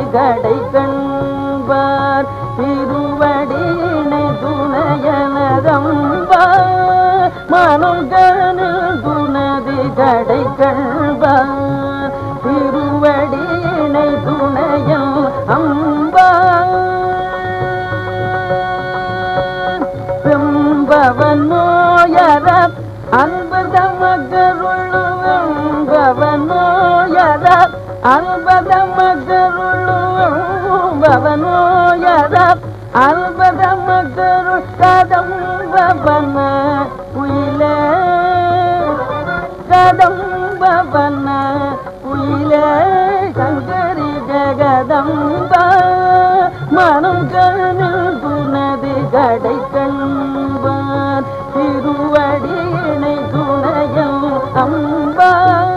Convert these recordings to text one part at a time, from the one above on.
கடை கண்பார் திருவடியினை துணையனதம்பார் மனம் கணில் துணதி கடை கண்பார் திருவடியினை துணையம் அம்பார் வெம்பவன் நோயர அன்பதமகருளு வெம்பவன் நோயர அன்பதமகருளு வெம்பவன் நோயர அன்பதமகருள் கதம்பவன குயிலே கதம்பவன குயிலே சங்கரி ஜெகதம்ப மனம் கணில் துணது கடை கண்பார் திருவடியினை துணையம் அம்பா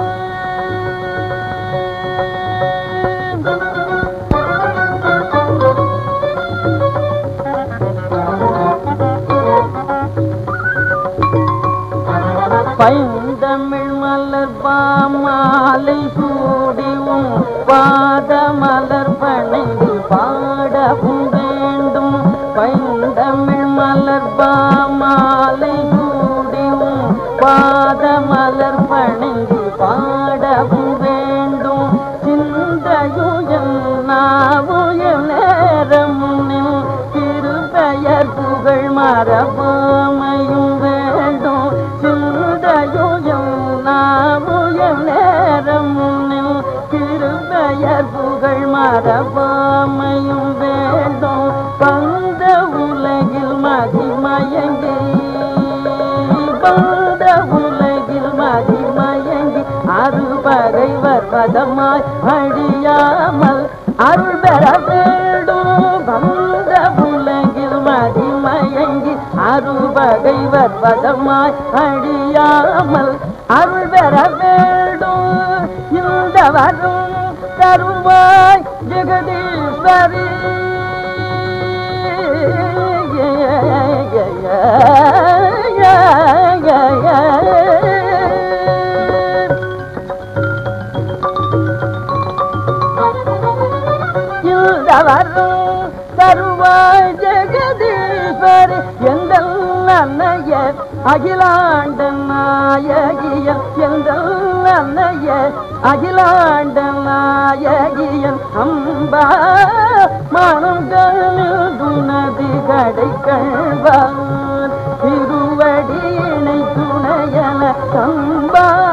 பைந்தமிழ் மலர் பாமாலை சூடிவும் பாத மலர் பணிந்து பாடவும் வேண்டும் பைந்தமிழ் மலர் பாமாலை சூடிவும் பாத மலர் பணிந்து பாடவும் வேண்டும் சிந்தையுயல் நாவுயல் நேரமுனில் திருப்பெயர் புகழ் மரபாமையும் வேண்டும் சிந்தையுயம் நாவுயம் நேரமுனில் திருப்பெயர் புகழ் மரபாமையும் வேண்டும் பந்த உலகில் மதிமயங்கி பந்த உலகில் மதிமயங்கி அறுபகை வர்வதமாய் அழியாமல் அருள் பெற வேண்டும் பந்த உலகில் மதிமயங்கி அறுபகை வர்வதமாய் அழியாமல் அருள் பெற வேண்டும் இந்த வரும் தருவாய் ஜெகதீஸ்வரி வரும் தருவாய் ஜெகதீஸ்வரி எந்த அன்னைய அகிலாண்ட நாயகியன் எந்த அன்னைய அகிலாண்ட நாயகியன் அம்பா மனம் கணில் துணதி கடை கழ்வார் திருவடியினை துணையன சம்பா